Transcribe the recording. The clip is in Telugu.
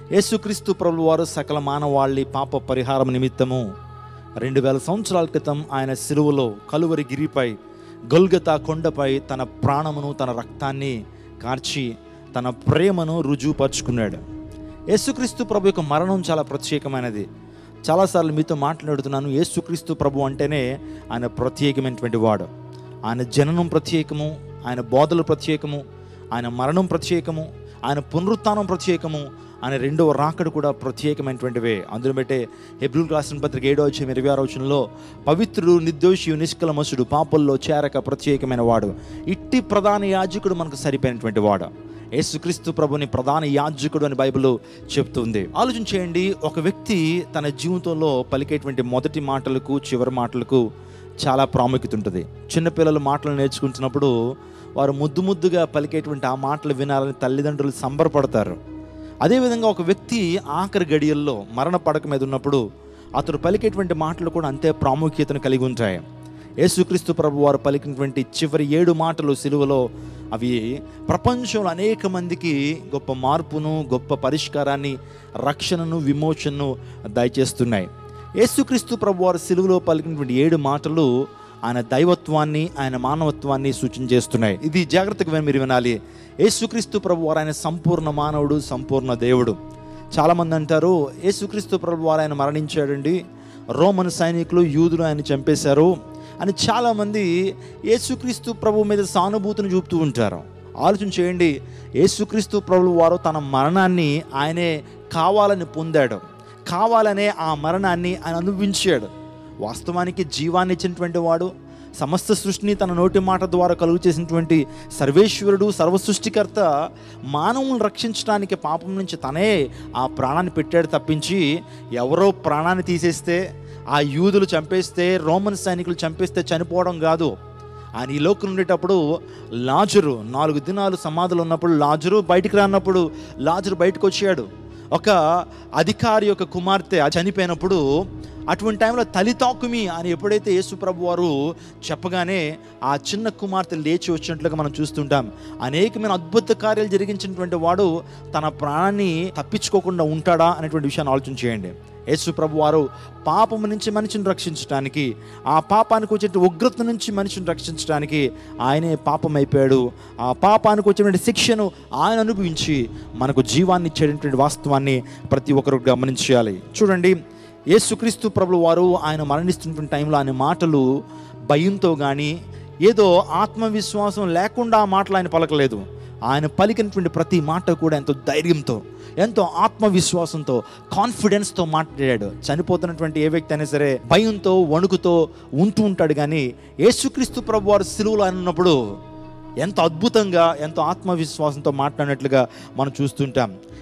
యేసుక్రీస్తు ప్రభు వారు సకల మానవాళి పాప పరిహారం నిమిత్తము రెండు వేల సంవత్సరాల క్రితం ఆయన సిలువలో కలువరి గిరిపై గొల్గతా కొండపై తన ప్రాణమును తన రక్తాన్ని కార్చి తన ప్రేమను రుజువుపరుచుకున్నాడు యేసుక్రీస్తు ప్రభు యొక్క మరణం చాలా ప్రత్యేకమైనది చాలాసార్లు మీతో మాట్లాడుతున్నాను యేసుక్రీస్తు ప్రభు అంటేనే ఆయన ప్రత్యేకమైనటువంటి వాడు ఆయన జననం ప్రత్యేకము ఆయన బోధలు ప్రత్యేకము ఆయన మరణం ప్రత్యేకము ఆయన పునరుత్థానం ప్రత్యేకము ఆయన రెండవ రాకడ కూడా ప్రత్యేకమైనటువంటివే అందులో బట్టే హెబ్రిల్ రాసిన పత్రిక ఏడో వచ్చి ఇరవై ఆరో వచనంలో పవిత్రుడు నిర్దోషి నిష్కలమసుడు పాపల్లో చేరక ప్రత్యేకమైన వాడు ఇట్టి ప్రధాన యాజకుడు మనకు సరిపోయినటువంటి వాడు యేసుక్రీస్తు ప్రభుని ప్రధాన యాజకుడు అని బైబిల్ చెప్తుంది ఆలోచన చేయండి ఒక వ్యక్తి తన జీవితంలో పలికేటువంటి మొదటి మాటలకు చివరి మాటలకు చాలా ప్రాముఖ్యత ఉంటుంది చిన్నపిల్లలు మాటలు నేర్చుకుంటున్నప్పుడు వారు ముద్దు ముద్దుగా పలికేటువంటి ఆ మాటలు వినాలని తల్లిదండ్రులు సంబరపడతారు అదేవిధంగా ఒక వ్యక్తి ఆఖరి గడియల్లో మరణ పడక మీద ఉన్నప్పుడు అతడు పలికేటువంటి మాటలు కూడా అంతే ప్రాముఖ్యతను కలిగి ఉంటాయి యేసుక్రీస్తు ప్రభు వారు పలికినటువంటి చివరి ఏడు మాటలు సిలువలో అవి ప్రపంచంలో అనేక మందికి గొప్ప మార్పును గొప్ప పరిష్కారాన్ని రక్షణను విమోచనను దయచేస్తున్నాయి యేసుక్రీస్తు ప్రభు వారు సిలువలో పలికినటువంటి ఏడు మాటలు ఆయన దైవత్వాన్ని ఆయన మానవత్వాన్ని సూచన చేస్తున్నాయి ఇది జాగ్రత్తగా విని మీరు వినాలి యేసుక్రీస్తు ప్రభు వారు ఆయన సంపూర్ణ మానవుడు సంపూర్ణ దేవుడు చాలామంది అంటారు యేసుక్రీస్తు ప్రభు వారు ఆయన మరణించాడండి రోమన్ సైనికులు యూదులు ఆయన చంపేశారు అని చాలామంది యేసుక్రీస్తు ప్రభు మీద సానుభూతిని చూపుతూ ఉంటారు ఆలోచన చేయండి యేసుక్రీస్తు ప్రభు వారు తన మరణాన్ని ఆయనే కావాలని పొందాడు కావాలనే ఆ మరణాన్ని ఆయన అనుభవించాడు వాస్తవానికి జీవాన్ని ఇచ్చినటువంటి వాడు సమస్త సృష్టిని తన నోటి మాట ద్వారా కలుగు చేసినటువంటి సర్వేశ్వరుడు సర్వసృష్టికర్త మానవులను రక్షించడానికి పాపం నుంచి తనే ఆ ప్రాణాన్ని పెట్టాడు తప్పించి ఎవరో ప్రాణాన్ని తీసేస్తే ఆ యూదులు చంపేస్తే రోమన్ సైనికులు చంపేస్తే చనిపోవడం కాదు ఆయన ఈ లోకం ఉండేటప్పుడు లాజరు నాలుగు దినాలు సమాధులు ఉన్నప్పుడు లాజరు బయటికి రానప్పుడు లాజరు బయటకు వచ్చాడు ఒక అధికారి యొక్క కుమార్తె చనిపోయినప్పుడు అటువంటి టైంలో తలితాకుమి అని ఎప్పుడైతే యేసుప్రభు వారు చెప్పగానే ఆ చిన్న కుమార్తె లేచి వచ్చినట్లుగా మనం చూస్తుంటాం అనేకమైన అద్భుత కార్యాలు జరిగించినటువంటి వాడు తన ప్రాణాన్ని తప్పించుకోకుండా ఉంటాడా అనేటువంటి విషయాన్ని ఆలోచన చేయండి యేసు ప్రభు వారు పాపము నుంచి మనిషిని రక్షించడానికి ఆ పాపానికి వచ్చే ఉగ్రత నుంచి మనిషిని రక్షించడానికి ఆయనే పాపం అయిపోయాడు ఆ పాపానికి వచ్చినటువంటి శిక్షను ఆయన అనుభవించి మనకు జీవాన్ని ఇచ్చేటటువంటి వాస్తవాన్ని ప్రతి ఒక్కరు గమనించాలి చూడండి యేసుక్రీస్తు ప్రభులు వారు ఆయన మరణిస్తున్నటువంటి టైంలో ఆయన మాటలు భయంతో కానీ ఏదో ఆత్మవిశ్వాసం లేకుండా ఆ మాటలు ఆయన పలకలేదు ఆయన పలికినటువంటి ప్రతి మాట కూడా ఎంతో ధైర్యంతో ఎంతో ఆత్మవిశ్వాసంతో కాన్ఫిడెన్స్తో మాట్లాడాడు చనిపోతున్నటువంటి ఏ వ్యక్తి అయినా సరే భయంతో వణుకుతో ఉంటూ ఉంటాడు కానీ యేసుక్రీస్తు ప్రభు వారు సిలువలో ఆయన ఉన్నప్పుడు ఎంతో అద్భుతంగా ఎంతో ఆత్మవిశ్వాసంతో మాట్లాడినట్లుగా మనం చూస్తుంటాం